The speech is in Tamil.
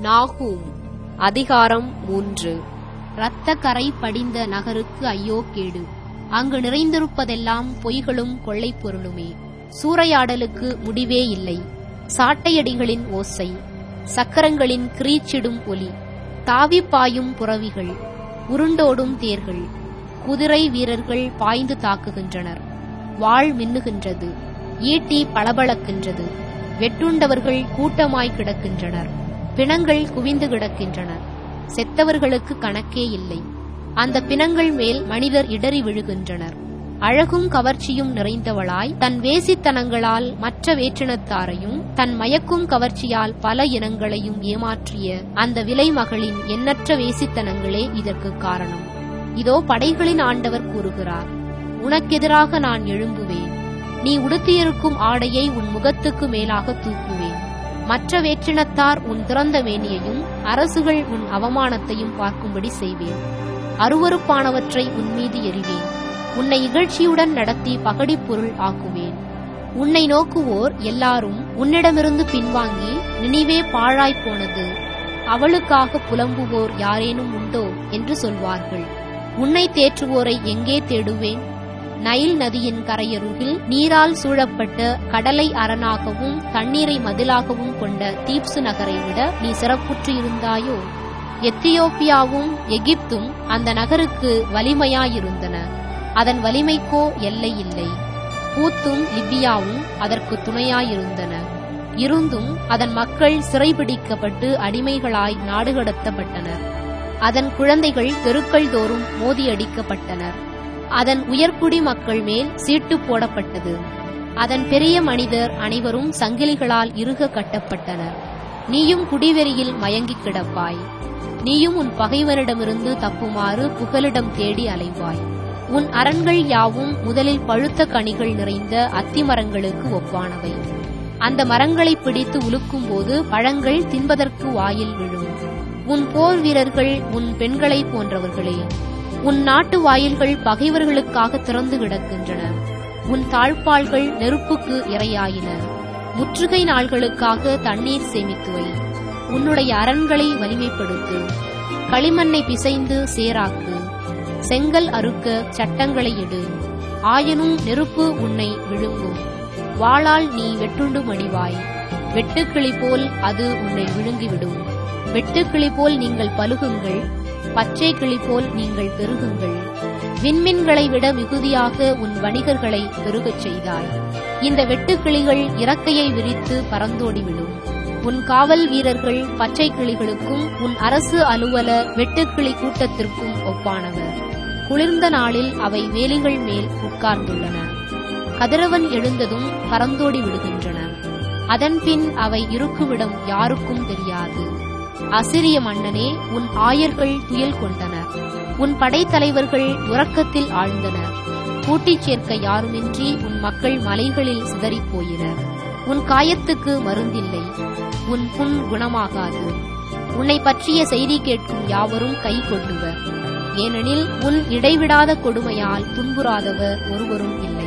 நாகூம் அதிகாரம் மூன்று இரத்த கரை படிந்த நகருக்கு ஐயோ கேடு அங்கு நிறைந்திருப்பதெல்லாம் பொய்களும் கொள்ளைப் பொருளுமே சூறையாடலுக்கு முடிவே இல்லை சாட்டையடிகளின் ஓசை சக்கரங்களின் கிரீச்சிடும் ஒலி தாவி பாயும் புறவிகள் உருண்டோடும் தேர்கள் குதிரை வீரர்கள் பாய்ந்து தாக்குகின்றனர் வாள் மின்னுகின்றது ஈட்டி பளபளக்கின்றது வெட்டுண்டவர்கள் கூட்டமாய் கிடக்கின்றனர் பிணங்கள் குவிந்து கிடக்கின்றன செத்தவர்களுக்கு கணக்கே இல்லை அந்த பிணங்கள் மேல் மனிதர் இடறி விழுகின்றனர் அழகும் கவர்ச்சியும் நிறைந்தவளாய் தன் வேசித்தனங்களால் மற்ற வேற்றினத்தாரையும் தன் மயக்கும் கவர்ச்சியால் பல இனங்களையும் ஏமாற்றிய அந்த விலை மகளின் எண்ணற்ற வேசித்தனங்களே இதற்கு காரணம் இதோ படைகளின் ஆண்டவர் கூறுகிறார் உனக்கெதிராக நான் எழும்புவேன் நீ உடுத்தியிருக்கும் ஆடையை உன் முகத்துக்கு மேலாக தூக்குவேன் மற்ற வேற்றினத்தார் உன் திறந்த மேனியையும் அரசுகள் உன் அவமானத்தையும் பார்க்கும்படி செய்வேன் அருவறுப்பானவற்றை உன் மீது எறிவேன் உன்னை இகழ்ச்சியுடன் நடத்தி பகடிப் பொருள் ஆக்குவேன் உன்னை நோக்குவோர் எல்லாரும் உன்னிடமிருந்து பின்வாங்கி நினைவே பாழாய்ப் போனது அவளுக்காக புலம்புவோர் யாரேனும் உண்டோ என்று சொல்வார்கள் உன்னை தேற்றுவோரை எங்கே தேடுவேன் நைல் நதியின் கரையருகில் நீரால் சூழப்பட்ட கடலை அரணாகவும் தண்ணீரை மதிலாகவும் கொண்ட தீப்சு நகரை விட நீ சிறப்புற்று இருந்தாயோ எத்தியோப்பியாவும் எகிப்தும் அந்த நகருக்கு வலிமையாயிருந்தன அதன் வலிமைக்கோ எல்லை இல்லை பூத்தும் லிபியாவும் அதற்கு துணையாயிருந்தன இருந்தும் அதன் மக்கள் சிறைபிடிக்கப்பட்டு அடிமைகளாய் நாடுகடத்தப்பட்டனர் அதன் குழந்தைகள் தெருக்கள் தோறும் மோதியடிக்கப்பட்டனர் அதன் உயர்குடி மக்கள் மேல் சீட்டு போடப்பட்டது அதன் பெரிய மனிதர் அனைவரும் சங்கிலிகளால் இறுக கட்டப்பட்டனர் நீயும் குடிவெறியில் மயங்கிக் கிடப்பாய் நீயும் உன் பகைவரிடமிருந்து தப்புமாறு புகலிடம் தேடி அலைவாய் உன் அரண்கள் யாவும் முதலில் பழுத்த கனிகள் நிறைந்த அத்திமரங்களுக்கு ஒப்பானவை அந்த மரங்களை பிடித்து உலுக்கும்போது பழங்கள் தின்பதற்கு வாயில் விழும் உன் போர் வீரர்கள் உன் பெண்களைப் போன்றவர்களே உன் நாட்டு வாயில்கள் பகைவர்களுக்காக திறந்து கிடக்கின்றன உன் தாழ்பாள்கள் நெருப்புக்கு இரையாயின முற்றுகை நாள்களுக்காக தண்ணீர் சேமித்துவை உன்னுடைய அரண்களை வலிமைப்படுத்து களிமண்ணை பிசைந்து சேராக்கு செங்கல் அறுக்க சட்டங்களை எடு ஆயனும் நெருப்பு உன்னை விழுங்கும் வாளால் நீ வெட்டுண்டு மடிவாய் வெட்டுக்கிளி போல் அது உன்னை விழுங்கிவிடும் வெட்டுக்கிளி போல் நீங்கள் பலுகுங்கள் பச்சை கிளி போல் நீங்கள் பெருகுங்கள் விண்மீன்களை விட மிகுதியாக உன் வணிகர்களை பெருகச் செய்தாய் இந்த வெட்டுக்கிளிகள் இறக்கையை விரித்து பறந்தோடிவிடும் உன் காவல் வீரர்கள் பச்சை கிளிகளுக்கும் உன் அரசு அலுவலர் வெட்டுக்கிளி கூட்டத்திற்கும் ஒப்பானவர் குளிர்ந்த நாளில் அவை வேலிகள் மேல் உட்கார்ந்துள்ளன கதிரவன் எழுந்ததும் பறந்தோடி விடுகின்றன அதன்பின் அவை இருக்குவிடம் யாருக்கும் தெரியாது அசிரிய மன்னனே உன் ஆயர்கள் துயல் கொண்டனர் உன் படைத்தலைவர்கள் உறக்கத்தில் ஆழ்ந்தனர் கூட்டிச் சேர்க்க யாருமின்றி உன் மக்கள் மலைகளில் சிதறிப் போயினர் உன் காயத்துக்கு மருந்தில்லை உன் புண் குணமாகாது உன்னை பற்றிய செய்தி கேட்கும் யாவரும் கை கொட்டுவர் ஏனெனில் உன் இடைவிடாத கொடுமையால் துன்புறாதவர் ஒருவரும் இல்லை